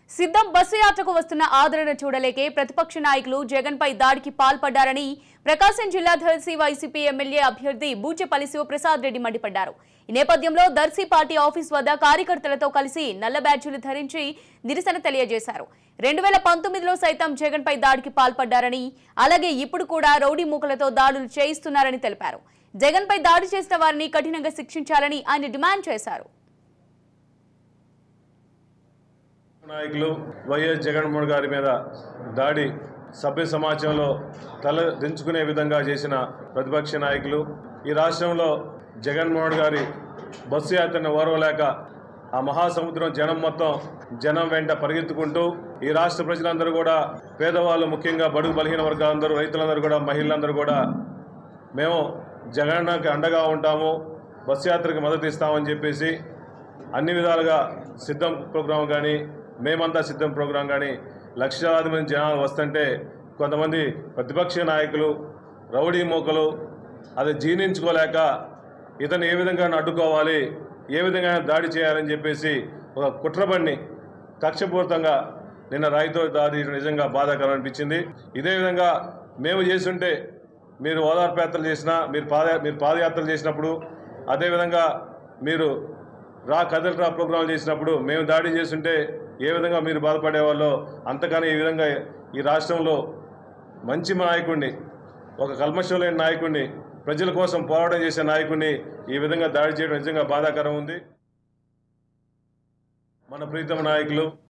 సిద్ధం బస్సు యాత్రకు వస్తున్న ఆదరణ చూడలేకే ప్రతిపక్ష నాయకులు జగన్ పై దాడికి పాల్పడ్డారని ప్రకాశం జిల్లా దర్శి వైసీపీ ఎమ్మెల్యే అభ్యర్థి బూచెపల్లి శివప్రసాద్ రెడ్డి మండిపడ్డారు ఈ నేపథ్యంలో దర్శి పార్టీ ఆఫీస్ వద్ద కార్యకర్తలతో కలిసి నల్ల బ్యాడ్జీలు ధరించి నిరసన తెలియజేశారు రెండు వేల పంతొమ్మిదిలో సైతం జగన్ పై దాడికి పాల్పడ్డారని అలాగే ఇప్పుడు కూడా రౌడీ మూకలతో దాడులు చేయిస్తున్నారని తెలిపారు జగన్ పై దాడి చేసిన వారిని కఠినంగా శిక్షించాలని ఆయన డిమాండ్ చేశారు నాయకులు వైఎస్ జగన్మోహన్ గారి మీద దాడి సభ్య సమాజంలో తల దించుకునే విధంగా చేసిన ప్రతిపక్ష నాయకులు ఈ రాష్ట్రంలో జగన్మోహన్ గారి బస్సు యాత్రను ఓర్వలేక ఆ మహాసముద్రం జనం మొత్తం జనం వెంట పరిగెత్తుకుంటూ ఈ రాష్ట్ర ప్రజలందరూ కూడా పేదవాళ్ళు ముఖ్యంగా బడుగు బలహీన వర్గాలందరూ రైతులందరూ కూడా మహిళలందరూ కూడా మేము జగన్కి అండగా ఉంటాము బస్సు యాత్రకు మద్దతు ఇస్తామని చెప్పేసి అన్ని విధాలుగా సిద్ధం ప్రోగ్రాం కానీ మేమంతా సిద్ధం ప్రోగ్రాం కానీ లక్షలాది మంది జనాలు వస్తుంటే కొంతమంది ప్రతిపక్ష నాయకులు రౌడీ మోకలు అది జీర్ణించుకోలేక ఇతను ఏ విధంగా అడ్డుకోవాలి ఏ విధంగా దాడి చేయాలని చెప్పేసి ఒక కుట్రబండి కక్షపూరితంగా నిన్న రాయితో దాడి నిజంగా బాధాకరం అనిపించింది ఇదే విధంగా మేము చేస్తుంటే మీరు ఓదార్పు యాత్రలు చేసినా మీరు పాద మీరు పాదయాత్రలు చేసినప్పుడు అదేవిధంగా మీరు రా కథలు రా ప్రోగ్రాంలు చేసినప్పుడు మేము దాడి చేస్తుంటే ఏ విధంగా మీరు బాధపడేవాళ్ళో అంతకని ఈ విధంగా ఈ రాష్ట్రంలో మంచి నాయకుడిని ఒక కల్మషం లేని నాయకుడిని ప్రజల కోసం పోరాటం చేసే నాయకుడిని ఈ విధంగా దాడి చేయడం నిజంగా బాధాకరం ఉంది మన ప్రీతమ నాయకులు